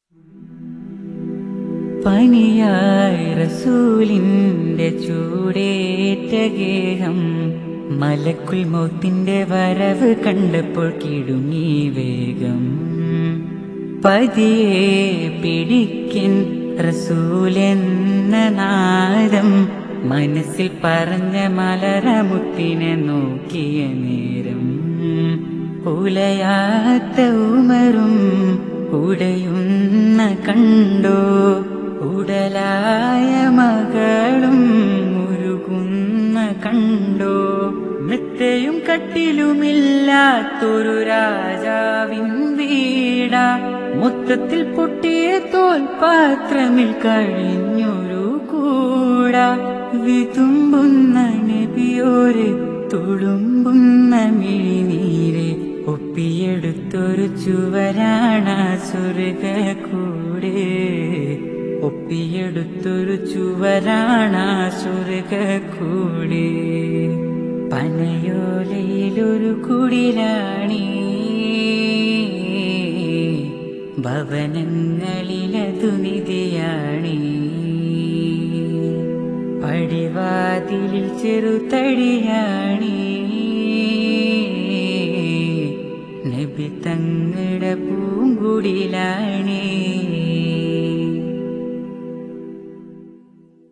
പനിയായി റസൂലിന്റെ ചൂടേറ്റ ഗേഹം മലക്കുൽ മൗത്തിന്റെ വരവ് കണ്ടപ്പോൾ കിടുങ്ങി വേഗം പതിയെ പിടിക്കൻ റസൂലെന്ന നാദം മനസ്സിൽ പറഞ്ഞ മലരമുത്തിനെ നോക്കിയ നേരം ഉലയാത്ത ഉമറും ഉടയുന്ന കണ്ടോ ഉടലായ മകളും മുരുകുന്ന കണ്ടോ മെത്തയും കട്ടിലുമില്ലാത്തൊരു രാജാവിൻ വീട മൊത്തത്തിൽ പൊട്ടിയ തോൽപാത്രമിൽ കഴിഞ്ഞൊരു കൂട വിതുമ്പുന്ന നബിയോര് തുളുമ്പുന്ന മിഴിനീര് ഒപ്പിയെടുത്തൊരു ചുവരാണ സ്വർഗ കൂട് ഒപ്പിയെടുത്തൊരു ചുവരാണ സ്വർഗ കൂട് പനയോലയിലൊരു കുടിലാണി ഭവനങ്ങളിലതു നിധിയാണി പടിവാതിലിൽ ചെറുതടിയാണി നബി തങ്ങട പൂങ്കുടിലാണി